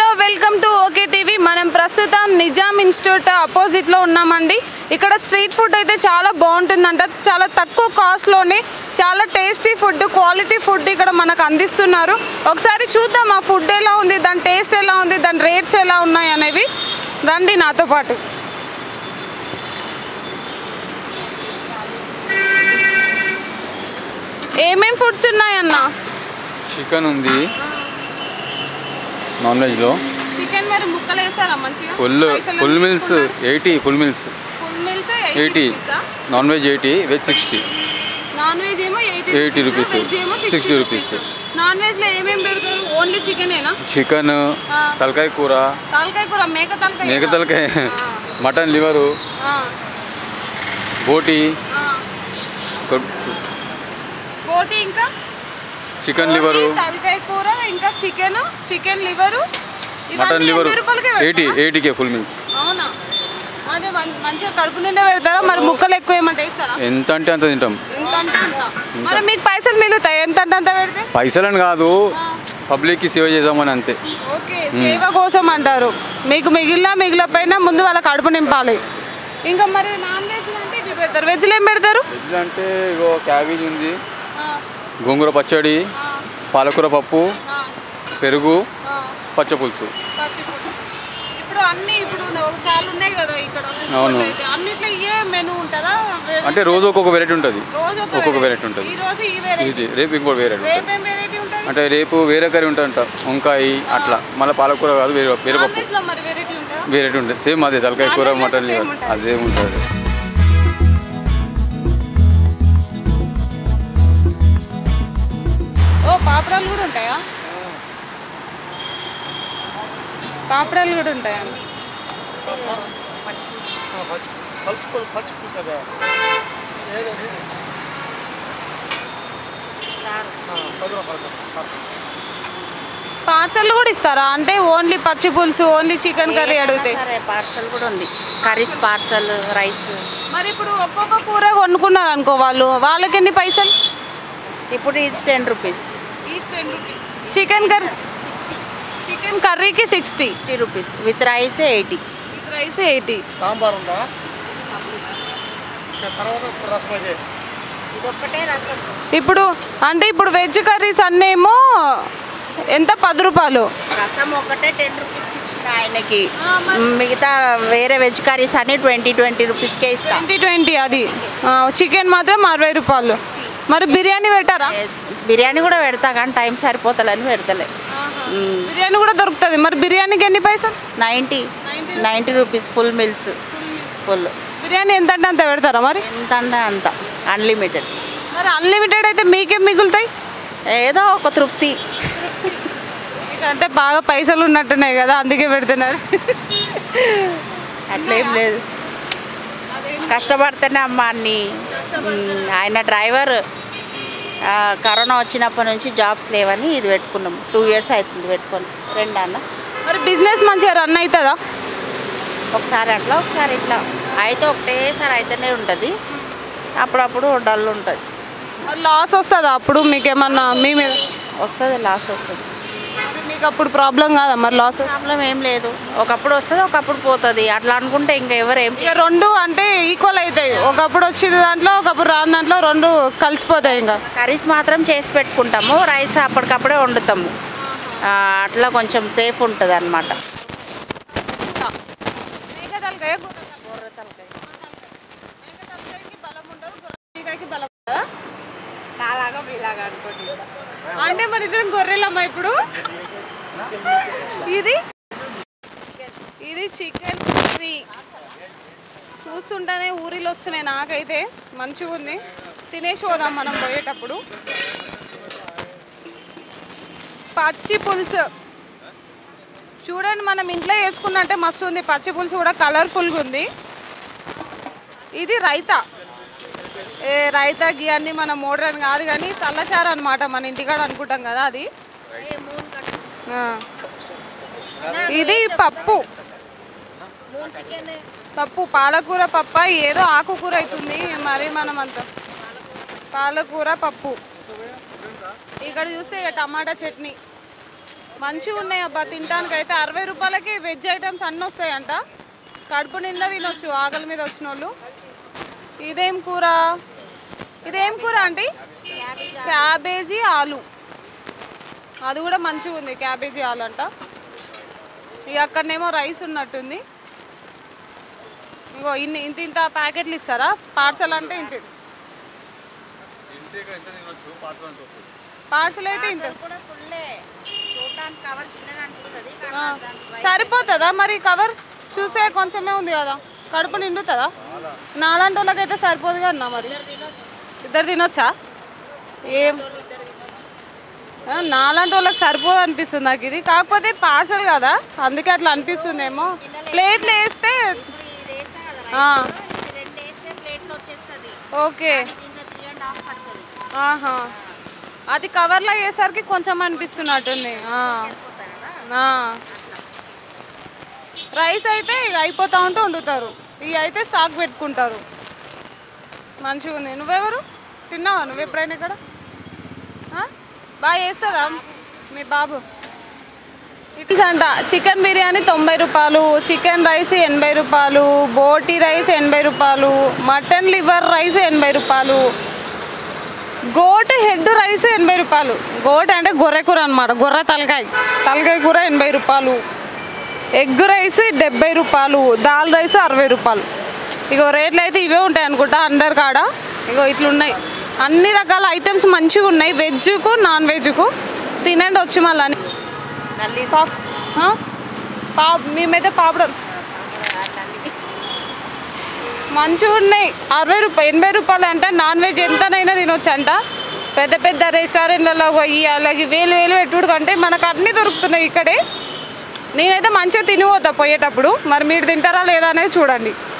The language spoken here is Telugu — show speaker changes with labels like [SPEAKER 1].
[SPEAKER 1] వెల్కమ్ టు ఓకే టీవీ మనం ప్రస్తుతం నిజాం ఇన్స్టిట్యూట్ అపోజిట్లో ఉన్నామండి ఇక్కడ స్ట్రీట్ ఫుడ్ అయితే చాలా బాగుంటుందంట చాలా తక్కువ కాస్ట్లోనే చాలా టేస్టీ ఫుడ్ క్వాలిటీ ఫుడ్ ఇక్కడ మనకు అందిస్తున్నారు ఒకసారి చూద్దాం ఆ ఫుడ్ ఎలా ఉంది దాని టేస్ట్ ఎలా ఉంది దాని రేట్స్ ఎలా ఉన్నాయి అనేవి రండి నాతో పాటు ఏమేం ఫుడ్స్ ఉన్నాయన్నా
[SPEAKER 2] చికెన్ ఉంది నాన్ వెజ్లో
[SPEAKER 1] చికెన్ మరి ముక్కలు వేసారా మంచిగా
[SPEAKER 2] ఫుల్
[SPEAKER 1] పైసలు
[SPEAKER 2] ఫుల్
[SPEAKER 1] ఎంత
[SPEAKER 2] మిల్స్
[SPEAKER 1] తీసుకున్నారు?
[SPEAKER 2] Eighty full meals
[SPEAKER 1] full meals
[SPEAKER 2] eighty non veg eighty veg sixty
[SPEAKER 1] non veg ఏమో ఎయిటీ
[SPEAKER 2] 80
[SPEAKER 1] రూపీస్
[SPEAKER 2] rupees.
[SPEAKER 1] వెజ్ ఏమో
[SPEAKER 2] 60
[SPEAKER 1] sixty
[SPEAKER 2] rupees.
[SPEAKER 1] Rupees non veg లో ఏమేమి పెడతారు ఓన్లీ చికెనేనా
[SPEAKER 2] చికెన్
[SPEAKER 1] ఆ.
[SPEAKER 2] తలకాయ కూర
[SPEAKER 1] తలకాయ కూర మేక తలకాయ
[SPEAKER 2] మేక తలకాయ మటన్ లివరు
[SPEAKER 1] ఆ,
[SPEAKER 2] బోటి
[SPEAKER 1] ఆ. బోటి ఇంకా
[SPEAKER 2] చికెన్ లివరు
[SPEAKER 1] బోటి, తలకాయ కూర ఇంకా chicken chicken liver
[SPEAKER 2] mutton liver
[SPEAKER 1] రూపాయలకే
[SPEAKER 2] ఎయిటీ
[SPEAKER 1] పెడతారా?
[SPEAKER 2] ఎయిటీకే ఫుల్ మిల్స్
[SPEAKER 1] అవునా అదే మం- మంచిగా కడుపు నిండా పెడతారా మరి ముక్కలు ఎక్కువ ఏమంటే వేస్తారా
[SPEAKER 2] ఎంత అంటే అంత తింటాం
[SPEAKER 1] ఎంత అంటే అంత మరి మీకు పైసలు మిగులుతాయి ఎంత అంటే అంత పెడితే
[SPEAKER 2] పైసలని కాదు
[SPEAKER 1] ఆ.
[SPEAKER 2] పబ్లిక్కి సేవ చేద్దామని అంతే
[SPEAKER 1] ఓకే సేవ కోసం అంటారు మీకు మిగిలిన మిగిలిపోయినా ముందు వాళ్ళ కడుపు నింపాలి ఇంకా మరి నాన్ వెజ్ అంటే ఇవి పెడతారు వెజ్లో ఏం పెడతారు
[SPEAKER 2] వెజ్ అంటే ఇగో క్యాబేజ్ ఉంది
[SPEAKER 1] ఆ,
[SPEAKER 2] గోంగూర పచ్చడి
[SPEAKER 1] ఆ,
[SPEAKER 2] పాలకూర పప్పు
[SPEAKER 1] ఆ,
[SPEAKER 2] పెరుగు
[SPEAKER 1] ఆ,
[SPEAKER 2] పచ్చపులుసు
[SPEAKER 1] పచ్చిపులుసు. ఇప్పుడు అన్ని ఇప్పుడు నువ్వు చాలా ఉన్నాయి కదా ఇక్కడ
[SPEAKER 2] అవును.
[SPEAKER 1] అయితే అన్నిట్లో ఇయే మెనూ ఉంటుందా వేరే-
[SPEAKER 2] అంటే రోజు ఒక్కొక్క వెరైటీ ఉంటుంది
[SPEAKER 1] రోజు ఒక
[SPEAKER 2] ఒక్కొక్క
[SPEAKER 1] variety.
[SPEAKER 2] వెరైటీ ఉంటుంది
[SPEAKER 1] ఈ రోజు ఈ వెరైటీ
[SPEAKER 2] ఇది రేపు ఇంకో వెరైటీ ఉంటుంది
[SPEAKER 1] రేపేం వెరైటీ ఉంటుంది
[SPEAKER 2] అంటే రేపు వేరే కర్రీ ఉంటుందంట వంకాయ అట్లా మళ్ళీ పాలకూర కాదు వేరే వేరే
[SPEAKER 1] నాన్
[SPEAKER 2] పప్పు
[SPEAKER 1] వెజ్ లో మరి వెరైటీ ఉంటుందా
[SPEAKER 2] వెరైటీ ఉంటుంది సేమ్ అదే తలకాయ కూర
[SPEAKER 1] Non-veg
[SPEAKER 2] మటన్
[SPEAKER 1] same
[SPEAKER 2] లివర్
[SPEAKER 1] ఉంటుంది.
[SPEAKER 2] అదే ఉంటుంది
[SPEAKER 1] ఓ పాపడాలు కూడా ఉంటాయా పాపడాలు కూడా ఉంటాయా
[SPEAKER 3] పలుచుకోలు పచ్చి పూసగా ఏదది పది రూపాయలు
[SPEAKER 1] పార్సల్ కూడా ఇస్తారా అంటే ఓన్లీ పచ్చి పులుసు ఓన్లీ చికెన్ కర్రీ అడిగితే
[SPEAKER 4] సరే పార్సల్ కూడా ఉంది కర్రీస్ పార్సల్ రైస్
[SPEAKER 1] మరి ఇప్పుడు ఒక్కొక్క కూర కొనుక్కున్నారు అనుకో వాళ్ళు వాళ్ళకి ఎన్ని పైసలు
[SPEAKER 4] ఇప్పుడు ఇది ten rupees
[SPEAKER 1] each ten rupees chicken curry sixty chicken కర్రీకి sixty
[SPEAKER 4] sixty rupees with rice eighty
[SPEAKER 1] with rice eighty
[SPEAKER 3] sambar ఉందా ఇంకా తర్వాత ఇప్పుడు రసం అయితే
[SPEAKER 4] ఇదొక్కటే రసం
[SPEAKER 1] ఇప్పుడు అంటే ఇప్పుడు వెజ్ కర్రీస్ అన్నేమో ఎంత పది రూపాయలు
[SPEAKER 4] రసం ఒకటే టెన్ రూపీస్కి ఇచ్చిన ఆయనకి
[SPEAKER 1] ఆ, మరి-
[SPEAKER 4] మిగతా వేరే వెజ్ కర్రీస్ అన్ని ట్వంటీ ట్వంటీ రూపీస్కే ఇస్తాం
[SPEAKER 1] ట్వంటీ ట్వంటీ అది చికెన్ మాత్రం అరవై రూపాయలు మరి బిర్యానీ పెట్టారా
[SPEAKER 4] ఏ, బిర్యానీ కూడా పెడతా కానీ టైం సరిపోతలని పెడతలే
[SPEAKER 1] బిర్యానీ కూడా దొరుకుతుంది మరి బిర్యానీకి ఎన్ని పైసలు
[SPEAKER 4] ninety ninety rupees full meals full
[SPEAKER 1] biryani ఎంత అంటే అంత పెడతారా మరి
[SPEAKER 4] ఎంత అంటే అంత అన్లిమిటెడ్
[SPEAKER 1] మరి అన్లిమిటెడ్ అయితే మీకేం మిగులుతాయి
[SPEAKER 4] ఏదో ఒక తృప్తి
[SPEAKER 1] మీకంటే బాగా పైసలు ఉన్నట్టున్నాయి కదా అందుకే పెడుతున్నారు
[SPEAKER 4] అట్లేం లేదు కష్టపడితేనే అమ్మ అన్ని మ్, ఆయన డ్రైవర్ ఆ, కరోనా వచ్చినప్పటి నుంచి జాబ్స్ లేవని ఇది పెట్టుకున్నాం టూ ఇయర్స్ అవుతుంది పెట్టుకొని రెండు అన్న
[SPEAKER 1] మరి బిజినెస్ మంచిగా రన్ అవుతుందా
[SPEAKER 4] ఒకసారి అట్లా ఒకసారి ఇట్లా అయితే ఒకటేసారి అయితేనే ఉంటుంది అప్పుడప్పుడు డల్ ఉంటుంది
[SPEAKER 1] మరి లాస్ వస్తుందా అప్పుడు మీకు ఏమన్నా మీ మీద
[SPEAKER 4] వస్తుంది లాస్ వస్తుంది
[SPEAKER 1] మరి మీకు అప్పుడు ప్రాబ్లం కాదా మరి లాస్
[SPEAKER 4] ప్రాబ్లం ఏం లేదు ఒకప్పుడు వస్తుంది ఒకప్పుడు పోతుంది అట్లా అనుకుంటే ఇంకా ఎవరు ఏం
[SPEAKER 1] ఇక రెండు అంటే ఈక్వల్ అవుతాయి ఒకప్పుడు వచ్చిన దాంట్లో ఒకప్పుడు రాని దాంట్లో రెండు కలిసిపోతాయి ఇంకా
[SPEAKER 4] కర్రీస్ మాత్రం చేసి పెట్టుకుంటాము రైస్ అప్పటికప్పుడే వండుతాము ఆ, అట్లా కొంచెం సేఫ్ ఉంటుంది అనమాట నాలాగా మీలాగా అనుకోండి
[SPEAKER 1] అంటే మన ఇద్దరం గొర్రెలమ్మా ఇప్పుడు ఇది ఇది చికెన్ కర్రీ చూస్తుంటేనే ఊరిలో వస్తున్నాయి నాకైతే మంచిగా ఉంది తినేసి పోదాం మనం పోయేటప్పుడు పచ్చి పులుసు చూడండి మనం ఇంట్లో వేసుకున్నట్టే మస్తు ఉంది పచ్చి పులుసు కూడా కలర్ఫుల్గా ఉంది ఇది రైతా ఏ రైతా గీ అన్ని మన మోడ్రన్ కాదు కానీ చల్లచారు అనమాట మన ఇంటికాడ అనుకుంటాం కదా అది ఆ. ఇది పప్పు పప్పు పాలకూర పప్ప ఏదో ఆకుకూర అవుతుంది మరి మనం అంత పాలకూర పప్పు ఇక్కడ చూస్తే ఇక టమాటా చట్నీ మంచిగా ఉన్నాయి అబ్బా తినడానికి అయితే అరవై రూపాయలకి వెజ్ ఐటమ్స్ అన్నీ వస్తాయంట కడుపు నిండా తినొచ్చు ఆకలి మీద వచ్చిన వాళ్ళు ఇదేం కూర ఇదేం కూర అండి క్యాబేజీ ఆలు అది కూడా మంచిగా ఉంది క్యాబేజీ ఆలు అంట ఇక అక్కడనేమో రైస్ ఉన్నట్టుంది ఇంకో ఇన్ని ఇంత ఇంత ప్యాకెట్లు ఇస్తారా పార్సల్ అంటే ఇంత పార్సల్ అయితే ఇంత
[SPEAKER 4] కూడా ఫుల్లే చూడడానికి కవర్ చిన్నగా అనిపిస్తుంది
[SPEAKER 1] ఆ, సరిపోతుందా మరి కవర్ చూసే కొంచెమే ఉంది కదా కడుపు నిండుతుందా నాలాంటి వాళ్ళకైతే సరిపోదు కదా మరి ఇద్దరు తినొచ్చా ఏం ఆ, నాలాంటి వాళ్ళకి సరిపోదు అనిపిస్తుంది నాకు ఇది కాకపోతే పార్సల్ కదా అందుకే అట్లా అనిపిస్తుందేమో ప్లేట్లు వేస్తే ఆ,
[SPEAKER 4] రెండు వేస్తే ప్లేట్లో వచ్చేస్తుంది
[SPEAKER 1] ఓకే
[SPEAKER 4] దీంట్లో త్రీ అండ్ హాఫ్ పడుతుంది
[SPEAKER 1] ఆహా అది కవర్లో వేసరికి కొంచెం అనిపిస్తున్నట్టుంది ఆ.
[SPEAKER 4] పోతాయి కదా
[SPEAKER 1] ఆ. రైస్ అయితే ఇక అయిపోతా ఉంటే వండుతారు ఇవి అయితే స్టాక్ పెట్టుకుంటారు మంచిగా ఉంది నువ్వెవరు తిన్నావా నువ్వు ఎప్పుడైనా ఇక్కడ ఆ? బాగా చేస్తుందా మీ బాబు ఇట్స్ అంట చికెన్ బిర్యానీ తొంభై రూపాయలు చికెన్ రైస్ ఎనభై రూపాయలు బోటి రైస్ ఎనభై రూపాయలు మటన్ లివర్ రైస్ ఎనభై రూపాయలు గోట్ హెడ్ రైస్ ఎనభై రూపాయలు గోట్ అంటే గొర్రె కూర అనమాట గొర్రె తలకాయ తలకాయ కూర ఎనభై రూపాయలు ఎగ్ రైస్ డెబ్బై రూపాయలు దాల్ రైస్ అరవై రూపాయలు ఇగో రేట్లు అయితే ఇవే ఉంటాయి అనుకుంటా అందరి కాడ ఇగో ఇట్లున్నాయి అన్ని రకాల ఐటమ్స్ మంచిగా ఉన్నాయి వెజ్కు నాన్ వెజ్కు తినండి వచ్చి మళ్ళీ అని
[SPEAKER 4] నల్లి
[SPEAKER 1] పాప్ ఆ? పాప్ మేమైతే పాపడం మంచిగా ఉన్నాయి అరవై రూపాయలు ఎనభై రూపాయలు అంటే నాన్ వెజ్ ఎంతనైనా తినొచ్చు అంట పెద్ద పెద్ద రెస్టారెంట్లలో పోయి అలాగే వేలు వేలు పెట్టుడు కంటే మనకు అన్నీ దొరుకుతున్నాయి ఇక్కడే నేనైతే మంచిగా తినిపోతా పోయేటప్పుడు మరి మీరు తింటారా లేదా అనేది చూడండి